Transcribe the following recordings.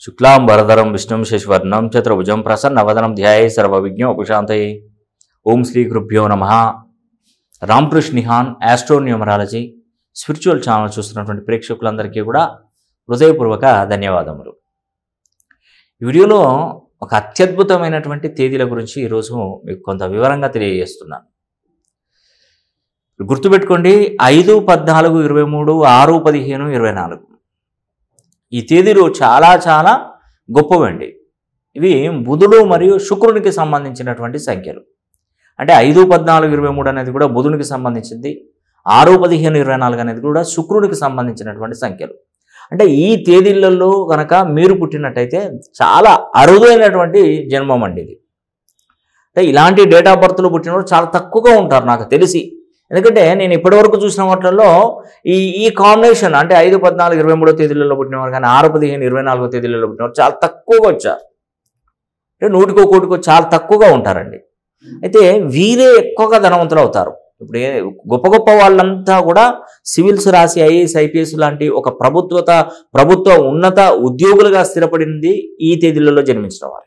శుక్లాం వరదరం విష్ణుం శశివర్ణం చతుర్భుజం ప్రసన్నవదనం ధ్యాయే సర్వవిజ్ఞ ఉపశాంతయే ఓం శ్రీ గురుభ్యో నమ Ramakrishna Nihan astronumerology spiritual channel చూస్తున్నటువంటి ప్రేక్షకులందరికీ కూడా హృదయపూర్వక ధన్యవాదములు ఈ వీడియోలో ఒక అత్యద్భుతమైనటువంటి తేదీల గురించి ఈరోజు మీకు కొంత వివరంగా తెలియజేస్తున్నాను గుర్తుపెట్టుకోండి ఐదు పద్నాలుగు ఇరవై మూడు ఆరు పదిహేను ఇరవై నాలుగు ఈ తేదీలు చాలా చాలా గొప్పవండి ఇవి బుధుడు మరియు శుక్రునికి సంబంధించినటువంటి సంఖ్యలు అంటే ఐదు పద్నాలుగు ఇరవై మూడు అనేది కూడా బుధునికి సంబంధించింది ఆరు పదిహేను ఇరవై నాలుగు అనేది కూడా శుక్రునికి సంబంధించినటువంటి సంఖ్యలు అంటే ఈ తేదీలలో కనుక మీరు పుట్టినట్టయితే చాలా అరుదైనటువంటి జన్మం అండి ఇది అంటే ఇలాంటి డేట్ ఆఫ్ బర్త్లో పుట్టిన వాళ్ళు చాలా తక్కువగా ఉంటారు నాకు తెలిసి ఎందుకంటే నేను ఇప్పటివరకు చూసిన వాటిల్లో ఈ ఈ కాంబినేషన్ అంటే ఐదు పద్నాలుగు ఇరవై మూడో తేదీలలో పుట్టినవారు కానీ ఆరు పదిహేను ఇరవై నాలుగో తేదీలలో పుట్టినవారు చాలా తక్కువగా వచ్చారు అంటే నూటికో కోటికో చాలా తక్కువగా ఉంటారండి అయితే వీరే ఎక్కువగా ధనవంతులు అవుతారు ఇప్పుడు ఏ గొప్ప గొప్ప వాళ్ళంతా కూడా సివిల్స్ రాసి ఐఏఎస్ ఐపీఎస్ లాంటి ఒక ప్రభుత్వత ప్రభుత్వ ఉన్నత ఉద్యోగులుగా స్థిరపడింది ఈ తేదీలలో జన్మించిన వారు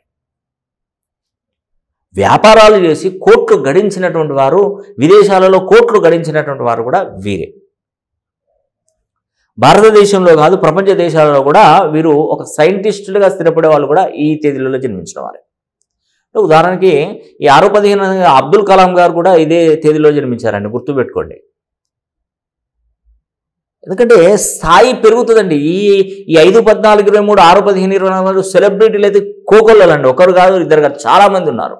వ్యాపారాలు చేసి కోట్లు గడించినటువంటి వారు విదేశాలలో కోట్లు గడించినటువంటి వారు కూడా వీరే భారతదేశంలో కాదు ప్రపంచ దేశాలలో కూడా వీరు ఒక సైంటిస్టులుగా స్థిరపడే వాళ్ళు కూడా ఈ తేదీలలో జన్మించిన వారే ఉదాహరణకి ఈ ఆరు పదిహేను అబ్దుల్ కలాం గారు కూడా ఇదే తేదీలో జన్మించారండి గుర్తుపెట్టుకోండి ఎందుకంటే స్థాయి పెరుగుతుందండి ఈ ఈ ఐదు పద్నాలుగు ఇరవై మూడు ఆరు పదిహేను ఇరవై నాలుగు సెలబ్రిటీలు అయితే కోకొల్లలండి ఒకరు కాదు ఇద్దరు కాదు చాలా మంది ఉన్నారు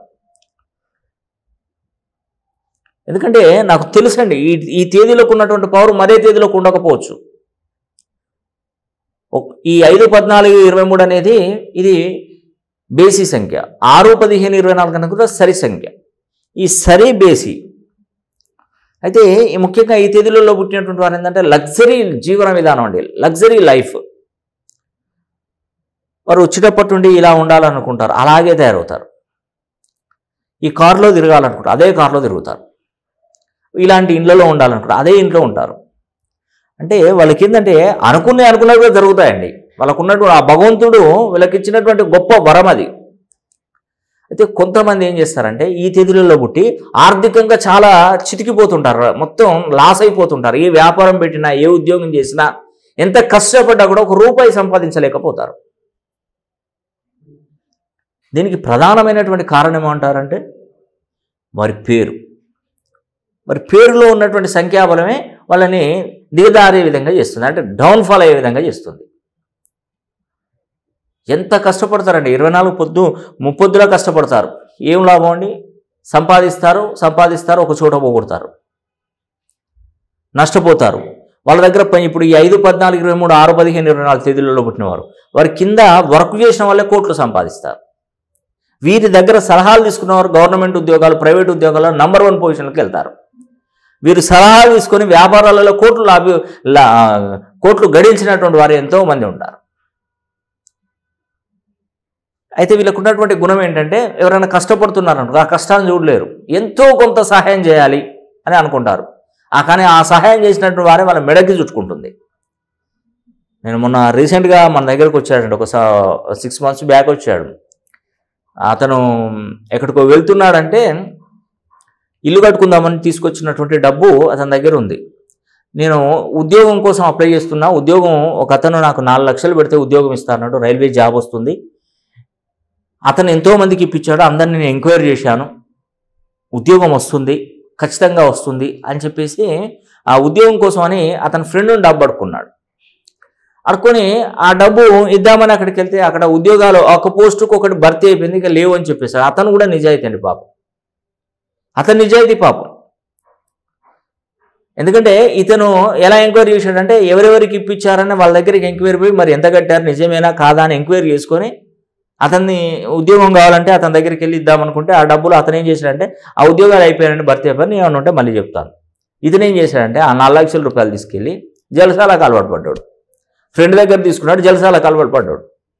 ఎందుకంటే నాకు తెలుసండి ఈ ఈ తేదీలోకి ఉన్నటువంటి పవర్ మరే తేదీలోకి ఉండకపోవచ్చు ఈ ఐదు పద్నాలుగు ఇరవై మూడు అనేది ఇది బేసి సంఖ్య ఆరు పదిహేను ఇరవై నాలుగు అనేది కూడా సరి సంఖ్య ఈ సరి బేసి అయితే ఈ ముఖ్యంగా ఈ తేదీలలో పుట్టినటువంటి వారు ఏంటంటే లగ్జరీ జీవన విధానం అండి లగ్జరీ లైఫ్ వారు వచ్చేటప్పటి నుండి ఇలా ఉండాలనుకుంటారు అలాగే తయారవుతారు ఈ కారులో తిరగాలనుకుంటారు అదే కారులో తిరుగుతారు ఇలాంటి ఇండ్లలో ఉండాలనుకుంటారు అదే ఇంట్లో ఉంటారు అంటే వాళ్ళకి ఏంటంటే అనుకునే అనుకున్నట్టుగా జరుగుతాయండి వాళ్ళకు ఉన్నటువంటి ఆ భగవంతుడు వీళ్ళకి ఇచ్చినటువంటి గొప్ప వరం అది అయితే కొంతమంది ఏం చేస్తారంటే ఈ తేదీలలో పుట్టి ఆర్థికంగా చాలా చితికిపోతుంటారు మొత్తం లాస్ అయిపోతుంటారు ఏ వ్యాపారం పెట్టినా ఏ ఉద్యోగం చేసినా ఎంత కష్టపడ్డా కూడా ఒక రూపాయి సంపాదించలేకపోతారు దీనికి ప్రధానమైనటువంటి కారణం ఏమంటారంటే వారి పేరు మరి పేరులో ఉన్నటువంటి సంఖ్యాబలమే వాళ్ళని దిగదారే విధంగా చేస్తుంది అంటే డౌన్ఫాల్ అయ్యే విధంగా చేస్తుంది ఎంత కష్టపడతారండి ఇరవై నాలుగు పొద్దు ముప్పొద్దులా కష్టపడతారు ఏం లాభం అండి సంపాదిస్తారు సంపాదిస్తారు ఒక చోట పోగొడతారు నష్టపోతారు వాళ్ళ దగ్గర పని ఇప్పుడు ఈ ఐదు పద్నాలుగు ఇరవై మూడు ఆరు పదిహేను ఇరవై నాలుగు తేదీలలో పుట్టినవారు వారి కింద వర్క్ చేసిన వాళ్ళే కోట్లు సంపాదిస్తారు వీరి దగ్గర సలహాలు తీసుకున్నవారు గవర్నమెంట్ ఉద్యోగాలు ప్రైవేట్ ఉద్యోగాల్లో నంబర్ వన్ పొజిషన్కి వెళ్తారు వీరు సలహాలు తీసుకొని వ్యాపారాలలో కోట్లు లాభి లా కోట్లు గడించినటువంటి వారు ఎంతో మంది ఉంటారు అయితే వీళ్ళకు ఉన్నటువంటి గుణం ఏంటంటే ఎవరైనా కష్టపడుతున్నారనుకో ఆ కష్టాన్ని చూడలేరు ఎంతో కొంత సహాయం చేయాలి అని అనుకుంటారు ఆ కానీ ఆ సహాయం చేసినటువంటి వారే వాళ్ళ మెడకి చుట్టుకుంటుంది నేను మొన్న రీసెంట్గా మన దగ్గరకు వచ్చాడండి ఒక సిక్స్ మంత్స్ బ్యాక్ వచ్చాడు అతను ఎక్కడికో వెళ్తున్నాడంటే ఇల్లు కట్టుకుందామని తీసుకొచ్చినటువంటి డబ్బు అతని దగ్గర ఉంది నేను ఉద్యోగం కోసం అప్లై చేస్తున్నా ఉద్యోగం ఒక అతను నాకు నాలుగు లక్షలు పెడితే ఉద్యోగం ఇస్తాడు రైల్వే జాబ్ వస్తుంది అతను ఎంతోమందికి ఇప్పించాడు అందరిని నేను ఎంక్వైరీ చేశాను ఉద్యోగం వస్తుంది ఖచ్చితంగా వస్తుంది అని చెప్పేసి ఆ ఉద్యోగం కోసం అని అతని ఫ్రెండ్ని డబ్బు అడుక్కున్నాడు అడుకొని ఆ డబ్బు ఇద్దామని అక్కడికి వెళ్తే అక్కడ ఉద్యోగాలు ఒక పోస్టుకు ఒకటి భర్తీ అయిపోయింది ఇక లేవు అని చెప్పేశాడు అతను కూడా నిజాయితీ అండి పాపం అతను నిజాయితీ పాపం ఎందుకంటే ఇతను ఎలా ఎంక్వైరీ చేశాడంటే ఎవరెవరికి ఇప్పించారని వాళ్ళ దగ్గరికి ఎంక్వైరీ పోయి మరి ఎంత కట్టారు నిజమేనా కాదా అని ఎంక్వైరీ చేసుకొని అతన్ని ఉద్యోగం కావాలంటే అతని దగ్గరికి వెళ్ళి ఇద్దామనుకుంటే ఆ డబ్బులు అతను ఏం చేశాడంటే ఆ ఉద్యోగాలు అయిపోయారంటే భర్తీ అయిపోయి ఏమన్నా ఉంటే మళ్ళీ చెప్తాను ఇతను ఏం చేశాడంటే ఆ నాలుగు లక్షల రూపాయలు తీసుకెళ్ళి జలసాలకు అలవాటు పడ్డాడు ఫ్రెండ్ దగ్గర తీసుకున్నాడు జలసాలకు అలవాటు పడ్డాడు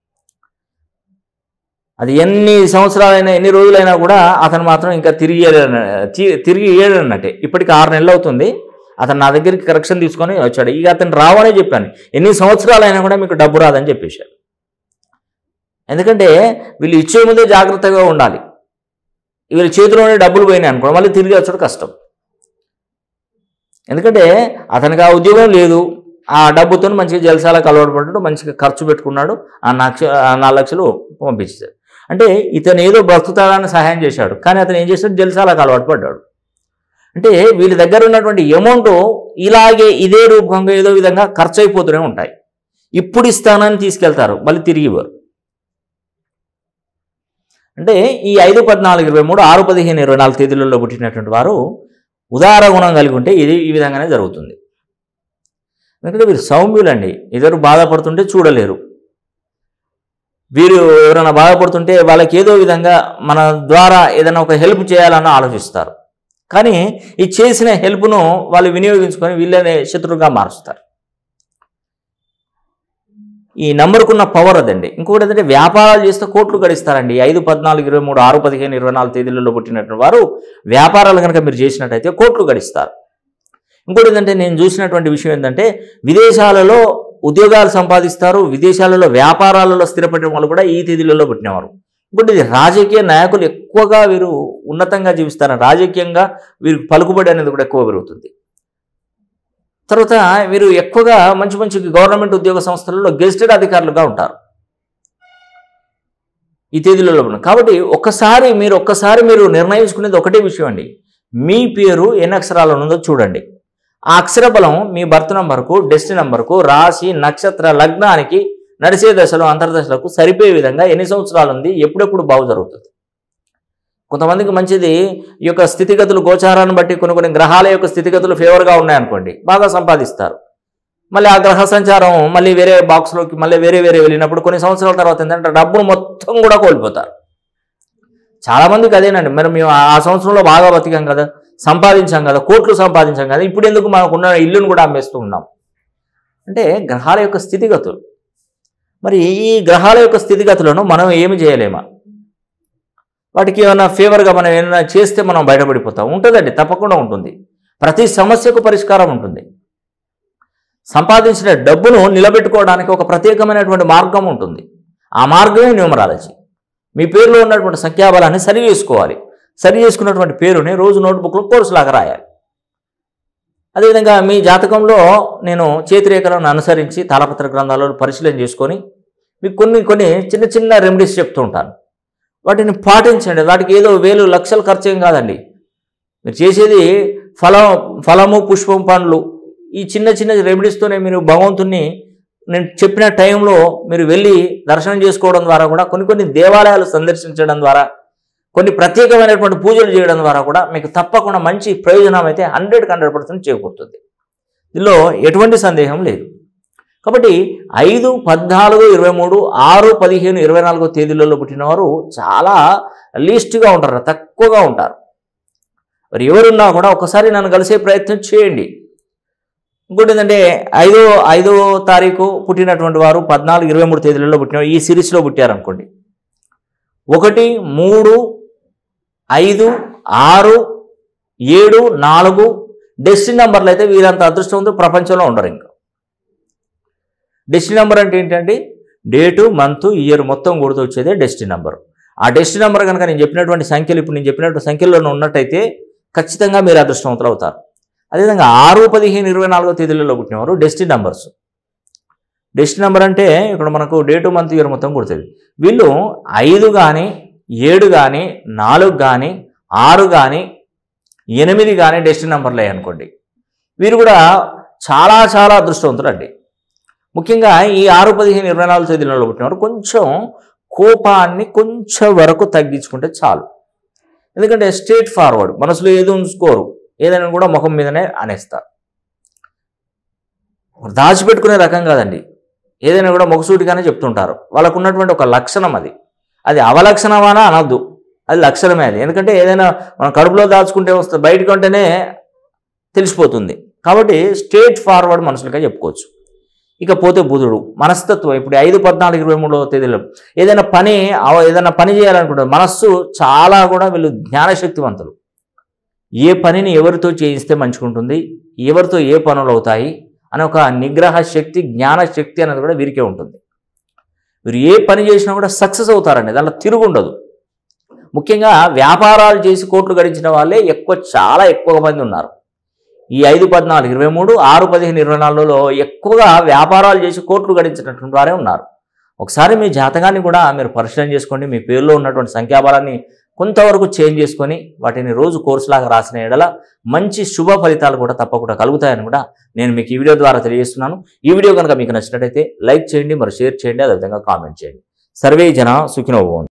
అది ఎన్ని సంవత్సరాలైనా ఎన్ని రోజులైనా కూడా అతను మాత్రం ఇంకా తిరిగి తిరిగి ఏడన్నట్టే ఇప్పటికి ఆరు నెలలు అవుతుంది అతను నా దగ్గరికి కరెక్షన్ తీసుకొని వచ్చాడు ఇక అతను రావనే చెప్పాను ఎన్ని సంవత్సరాలైనా కూడా మీకు డబ్బు రాదని చెప్పేశాడు ఎందుకంటే వీళ్ళు ఇచ్చే ముందే జాగ్రత్తగా ఉండాలి వీళ్ళ చేతిలోనే డబ్బులు పోయినాయి అనుకో మళ్ళీ తిరిగి వచ్చడం కష్టం ఎందుకంటే అతనికి ఆ ఉద్యోగం లేదు ఆ డబ్బుతో మంచిగా జలసాలకు అలవాటు పడ్డాడు మంచిగా ఖర్చు పెట్టుకున్నాడు ఆ లక్ష ఆ నాలుగు లక్షలు పంపించాడు అంటే ఇతను ఏదో బ్రతుకుతాడని సహాయం చేశాడు కానీ అతను ఏం చేశాడు జలసాలకు అలవాటు పడ్డాడు అంటే వీళ్ళ దగ్గర ఉన్నటువంటి అమౌంట్ ఇలాగే ఇదే రూపంగా ఏదో విధంగా ఖర్చు అయిపోతూనే ఉంటాయి ఇప్పుడు ఇస్తానని తీసుకెళ్తారు మళ్ళీ తిరిగి ఇవ్వరు అంటే ఈ ఐదు పద్నాలుగు ఇరవై మూడు ఆరు పదిహేను ఇరవై నాలుగు తేదీలలో పుట్టినటువంటి వారు ఉదార గుణం కలిగి ఉంటే ఇది ఈ విధంగానే జరుగుతుంది ఎందుకంటే వీరు సౌమ్యులండి ఇద్దరు బాధపడుతుంటే చూడలేరు వీరు ఎవరైనా బాధపడుతుంటే వాళ్ళకి ఏదో విధంగా మన ద్వారా ఏదైనా ఒక హెల్ప్ చేయాలని ఆలోచిస్తారు కానీ ఈ చేసిన హెల్ప్ను వాళ్ళు వినియోగించుకొని వీళ్ళనే శత్రువుగా మారుస్తారు ఈ నంబర్కున్న పవర్ అదండి ఇంకొకటి ఏంటంటే వ్యాపారాలు చేస్తే కోట్లు గడిస్తారండి ఐదు పద్నాలుగు ఇరవై మూడు ఆరు పదిహేను ఇరవై నాలుగు తేదీలలో పుట్టినటువంటి వారు వ్యాపారాలు కనుక మీరు చేసినట్టయితే కోట్లు గడిస్తారు ఇంకోటి ఏంటంటే నేను చూసినటువంటి విషయం ఏంటంటే విదేశాలలో ఉద్యోగాలు సంపాదిస్తారు విదేశాలలో వ్యాపారాలలో స్థిరపడిన వాళ్ళు కూడా ఈ తేదీలలో పుట్టినవారు ఇంకోటి ఇది రాజకీయ నాయకులు ఎక్కువగా వీరు ఉన్నతంగా జీవిస్తారు రాజకీయంగా వీరికి పలుకుబడి అనేది కూడా ఎక్కువ పెరుగుతుంది తర్వాత వీరు ఎక్కువగా మంచి మంచి గవర్నమెంట్ ఉద్యోగ సంస్థలలో గెజిటెడ్ అధికారులుగా ఉంటారు ఈ తేదీలలో ఉన్న- కాబట్టి ఒక్కసారి మీరు ఒక్కసారి మీరు నిర్ణయించుకునేది ఒకటే విషయం అండి మీ పేరు ఎన్ని అక్షరాలు ఉన్నదో చూడండి ఆ అక్షర బలం మీ బర్త్ నంబర్కు డెస్టినీ నంబర్కు రాశి నక్షత్ర లగ్నానికి నడిచే దశలో అంతర్దశలకు సరిపోయే విధంగా ఎన్ని సంవత్సరాలు ఉంది ఎప్పుడెప్పుడు బాగు జరుగుతుంది కొంతమందికి మంచిది ఈ యొక్క స్థితిగతులు గోచారాన్ని బట్టి కొన్ని కొన్ని గ్రహాల యొక్క స్థితిగతులు ఫేవర్గా ఉన్నాయనుకోండి బాగా సంపాదిస్తారు మళ్ళీ ఆ గ్రహ సంచారం మళ్ళీ వేరే బాక్స్లోకి మళ్ళీ వేరే వేరే వెళ్ళినప్పుడు కొన్ని సంవత్సరాల తర్వాత ఏంటంటే డబ్బును మొత్తం కూడా కోల్పోతారు చాలామందికి అదేనండి మరి మేము ఆ ఆ సంవత్సరంలో బాగా బతికాం కదా సంపాదించాం కదా కోట్లు సంపాదించాం కదా ఇప్పుడు ఎందుకు మనకున్న ఇల్లును కూడా అమ్మేస్తూ ఉన్నాం అంటే గ్రహాల యొక్క స్థితిగతులు మరి ఈ గ్రహాల యొక్క స్థితిగతులను మనం ఏమి చేయలేమా వాటికి ఏమైనా ఫేవర్గా మనం ఏమైనా చేస్తే మనం బయటపడిపోతాం ఉంటుందండి తప్పకుండా ఉంటుంది ప్రతి సమస్యకు పరిష్కారం ఉంటుంది సంపాదించిన డబ్బును నిలబెట్టుకోవడానికి ఒక ప్రత్యేకమైనటువంటి మార్గం ఉంటుంది ఆ మార్గమే న్యూమరాలజీ మీ పేరులో ఉన్నటువంటి సంఖ్యాబలాన్ని సరి చేసుకోవాలి సరి చేసుకున్నటువంటి పేరుని రోజు నోట్బుక్లో కోర్సులాగా రాయాలి అదేవిధంగా మీ జాతకంలో నేను చేతిరేఖలను అనుసరించి తాళపత్ర గ్రంథాలను పరిశీలన చేసుకొని మీకు కొన్ని కొన్ని చిన్న చిన్న రెమెడీస్ చెప్తూ ఉంటాను వాటిని పాటించండి వాటికి ఏదో వేలు లక్షలు ఖర్చు ఏం కాదండి మీరు చేసేది ఫలం ఫలము పుష్పం పండ్లు ఈ చిన్న చిన్న రెమెడీస్తోనే మీరు భగవంతుణ్ణి నేను చెప్పిన టైంలో మీరు వెళ్ళి దర్శనం చేసుకోవడం ద్వారా కూడా కొన్ని కొన్ని దేవాలయాలు సందర్శించడం ద్వారా కొన్ని ప్రత్యేకమైనటువంటి పూజలు చేయడం ద్వారా కూడా మీకు తప్పకుండా మంచి ప్రయోజనం అయితే హండ్రెడ్కి హండ్రెడ్ పర్సెంట్ చేకూరుతుంది దీనిలో ఎటువంటి సందేహం లేదు కాబట్టి ఐదు పద్నాలుగు ఇరవై మూడు ఆరు పదిహేను ఇరవై నాలుగో తేదీలలో పుట్టినవారు చాలా లీస్ట్గా ఉంటారు తక్కువగా ఉంటారు మరి ఎవరున్నా కూడా ఒకసారి నన్ను కలిసే ప్రయత్నం చేయండి ఇంకోటి ఏంటంటే ఐదో ఐదో తారీఖు పుట్టినటువంటి వారు పద్నాలుగు ఇరవై మూడు తేదీలలో పుట్టిన ఈ సిరీస్లో పుట్టారనుకోండి ఒకటి మూడు ఐదు ఆరు ఏడు నాలుగు డెస్టినీ నెంబర్లు అయితే వీరంత అదృష్టవంతులు ప్రపంచంలో ఉండరు ఇంకా డెస్టినీ నెంబర్ అంటే ఏంటంటే డేటు మంత్ ఇయర్ మొత్తం కూడుతూ వచ్చేదే డెస్టినీ నెంబర్ ఆ డెస్టినీ నెంబర్ కనుక నేను చెప్పినటువంటి సంఖ్యలు ఇప్పుడు నేను చెప్పినటువంటి సంఖ్యల్లో ఉన్నట్టయితే ఖచ్చితంగా మీరు అదృష్టవంతులు అవుతారు అదేవిధంగా ఆరు పదిహేను ఇరవై నాలుగో తేదీలలో పుట్టినవారు డెస్టినీ నెంబర్స్ డెస్టినీ నెంబర్ అంటే ఇక్కడ మనకు డేటు మంత్ ఇయర్ మొత్తం కుడుతుంది వీళ్ళు ఐదు కానీ ఏడు కానీ నాలుగు కానీ ఆరు కానీ ఎనిమిది కానీ డెస్టినీ నెంబర్లే అనుకోండి వీరు కూడా చాలా చాలా అదృష్టవంతులు అండి ముఖ్యంగా ఈ ఆరు పదిహేను ఇరవై నాలుగు తేదీలలో పుట్టినవారు కొంచెం కోపాన్ని కొంచెం వరకు తగ్గించుకుంటే చాలు ఎందుకంటే స్ట్రేట్ ఫార్వర్డ్ మనసులో ఏది ఉంచుకోరు ఏదైనా కూడా ముఖం మీదనే అనేస్తారు దాచిపెట్టుకునే రకం కాదండి ఏదైనా కూడా మొగసూటిగానే చెప్తుంటారు వాళ్ళకు ఉన్నటువంటి ఒక లక్షణం అది అది అవలక్షణమానా అనొద్దు అది లక్షణమే అది ఎందుకంటే ఏదైనా మనం కడుపులో దాచుకుంటే వస్తుంది బయటకు ఉంటేనే తెలిసిపోతుంది కాబట్టి స్ట్రేట్ ఫార్వర్డ్ మనుషులుగా చెప్పుకోవచ్చు ఇక పోతే బుధుడు మనస్తత్వం ఇప్పుడు ఐదు పద్నాలుగు ఇరవై మూడవ తేదీలో ఏదైనా పని అవ- ఏదైనా పని చేయాలనుకుంటారు మనస్సు చాలా కూడా వీళ్ళు జ్ఞానశక్తివంతులు ఏ పనిని ఎవరితో చేయిస్తే మంచుకుంటుంది ఎవరితో ఏ పనులు అవుతాయి అనే ఒక నిగ్రహ శక్తి జ్ఞాన శక్తి అనేది కూడా వీరికే ఉంటుంది మీరు ఏ పని చేసినా కూడా సక్సెస్ అవుతారండి దాంట్లో తిరుగుండదు ముఖ్యంగా వ్యాపారాలు చేసి కోట్లు గడించిన వాళ్ళే ఎక్కువ చాలా ఎక్కువ మంది ఉన్నారు ఈ ఐదు పద్నాలుగు ఇరవై మూడు ఆరు పదిహేను ఇరవై నాలుగులో ఎక్కువగా వ్యాపారాలు చేసి కోట్లు గడించినటువంటి వారే ఉన్నారు ఒకసారి మీ జాతకాన్ని కూడా మీరు పరిశీలన చేసుకోండి మీ పేరులో ఉన్నటువంటి సంఖ్యాబలాన్ని కొంతవరకు చేంజ్ చేసుకొని వాటిని రోజు కోర్సులాగా రాసిన ఎడల మంచి శుభ ఫలితాలు కూడా తప్పకుండా కలుగుతాయని కూడా నేను మీకు ఈ వీడియో ద్వారా తెలియజేస్తున్నాను ఈ వీడియో కనుక మీకు నచ్చినట్టయితే లైక్ చేయండి మరి షేర్ చేయండి అదేవిధంగా కామెంట్ చేయండి సర్వే జన సుఖినోభవం